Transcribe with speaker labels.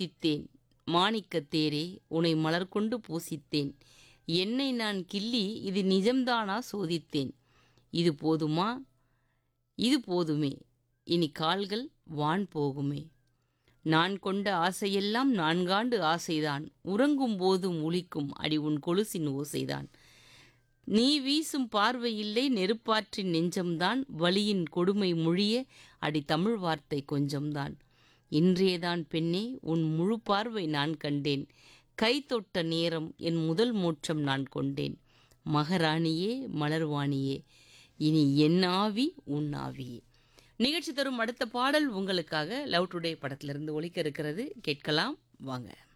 Speaker 1: தித்தித்தேன் மாணிக்கத் தேரே உனை மலர் கொண்டு பூசித்தேன் என்னை நான் கிள்ளி இது நிஜம்தானா சோதித்தேன் இது போதுமா இது போதுமே இனி கால்கள் வான் போகுமே நான் கொண்ட ஆசையெல்லாம் நான்காண்டு ஆசைதான் உறங்கும் போதும் ஒலிக்கும் அடி உன் கொலுசின் ஓசைதான் நீ வீசும் பார்வை இல்லை நெருப்பாற்றின் நெஞ்சம்தான் வலியின் கொடுமை மொழிய அடி தமிழ் வார்த்தை கொஞ்சம்தான் இன்றையதான் பெண்ணே உன் முழு பார்வை நான் கண்டேன் கை தொட்ட நேரம் என் முதல் மோட்சம் நான் கொண்டேன் மகராணியே மலர்வாணியே இனி என் ஆவி உன் ஆவியே நிகழ்ச்சி தரும் அடுத்த பாடல் உங்களுக்காக லவ் டுடே படத்திலிருந்து ஒலிக்க இருக்கிறது கேட்கலாம் வாங்க